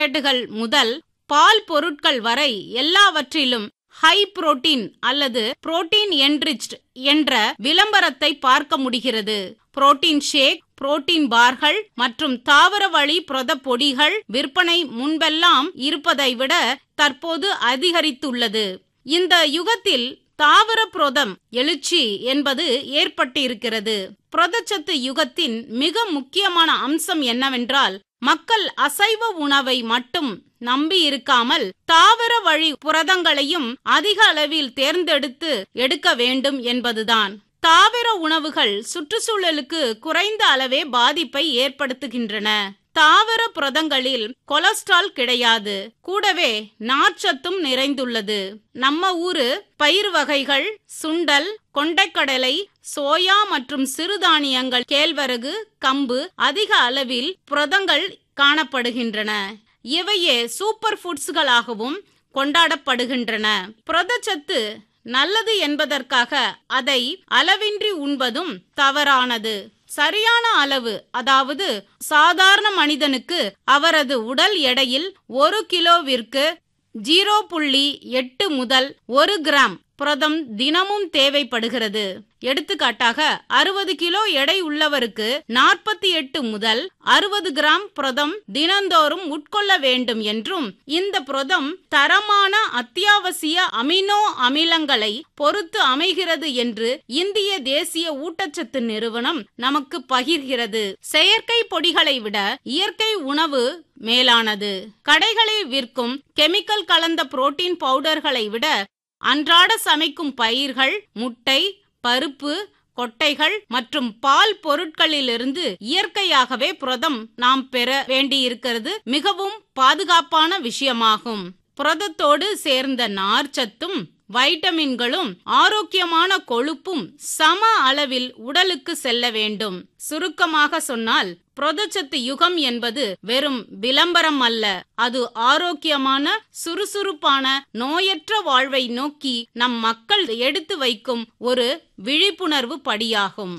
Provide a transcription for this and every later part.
கார்போஹைட்ரேட்டுகள் முதல் பால் பொருட்கள் வரை எல்லாவற்றிலும் ஹை புரோட்டீன் அல்லது புரோட்டீன் என்ரிச்ட் என்ற விளம்பரத்தை பார்க்க முடிகிறது புரோட்டீன் ஷேக் புரோட்டீன் பார்கள் மற்றும் தாவர வழி புரத பொடிகள் விற்பனை முன்பெல்லாம் இருப்பதை விட தற்போது அதிகரித்துள்ளது இந்த யுகத்தில் தாவர புரதம் எழுச்சி என்பது ஏற்பட்டிருக்கிறது புரதச்சத்து யுகத்தின் மிக முக்கியமான அம்சம் என்னவென்றால் மக்கள் அசைவ உணவை மட்டும் நம்பி இருக்காமல் தாவர வழி புரதங்களையும் அதிக அளவில் தேர்ந்தெடுத்து எடுக்க வேண்டும் என்பதுதான் தாவர உணவுகள் சுற்றுச்சூழலுக்கு குறைந்த அளவே பாதிப்பை ஏற்படுத்துகின்றன தாவர புரதங்களில் கொலஸ்ட்ரால் கிடையாது கூடவே நார்ச்சத்தும் நிறைந்துள்ளது நம்ம ஊரு பயிர் வகைகள் சுண்டல் கொண்டைக்கடலை சோயா மற்றும் சிறுதானியங்கள் கேழ்வரகு கம்பு அதிக அளவில் புரதங்கள் காணப்படுகின்றன இவையே சூப்பர் ஃபுட்ஸ்களாகவும் கொண்டாடப்படுகின்றன புரதச்சத்து நல்லது என்பதற்காக அதை அளவின்றி உண்பதும் தவறானது சரியான அளவு அதாவது சாதாரண மனிதனுக்கு அவரது உடல் எடையில் ஒரு கிலோவிற்கு ஜீரோ புள்ளி எட்டு முதல் ஒரு கிராம் புரதம் தினமும் தேவைப்படுகிறது எடுத்துக்காட்டாக அறுபது கிலோ எடை உள்ளவருக்கு நாற்பத்தி எட்டு முதல் அறுபது கிராம் புரதம் தினந்தோறும் உட்கொள்ள வேண்டும் என்றும் இந்த புரதம் தரமான அத்தியாவசிய அமினோ அமிலங்களை பொறுத்து அமைகிறது என்று இந்திய தேசிய ஊட்டச்சத்து நிறுவனம் நமக்கு பகிர்கிறது செயற்கை பொடிகளை விட இயற்கை உணவு மேலானது கடைகளில் விற்கும் கெமிக்கல் கலந்த புரோட்டீன் பவுடர்களை விட அன்றாட சமைக்கும் பயிர்கள் முட்டை பருப்பு கொட்டைகள் மற்றும் பால் பொருட்களிலிருந்து இயற்கையாகவே புரதம் நாம் பெற வேண்டியிருக்கிறது மிகவும் பாதுகாப்பான விஷயமாகும் புரதத்தோடு சேர்ந்த நார்ச்சத்தும் வைட்டமின்களும் ஆரோக்கியமான கொழுப்பும் சம அளவில் உடலுக்கு செல்ல வேண்டும் சுருக்கமாக சொன்னால் புரதச்சத்து யுகம் என்பது வெறும் விளம்பரம் அல்ல அது ஆரோக்கியமான சுறுசுறுப்பான நோயற்ற வாழ்வை நோக்கி நம் மக்கள் எடுத்து வைக்கும் ஒரு விழிப்புணர்வு படியாகும்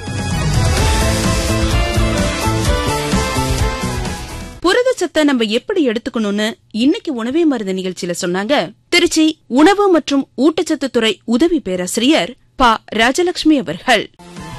புரதச்சத்தை நம்ம எப்படி எடுத்துக்கணும்னு இன்னைக்கு உணவே மருந்து நிகழ்ச்சியில சொன்னாங்க திருச்சி உணவு மற்றும் ஊட்டச்சத்து துறை உதவி பேராசிரியர் ப ராஜலட்சுமி அவர்கள்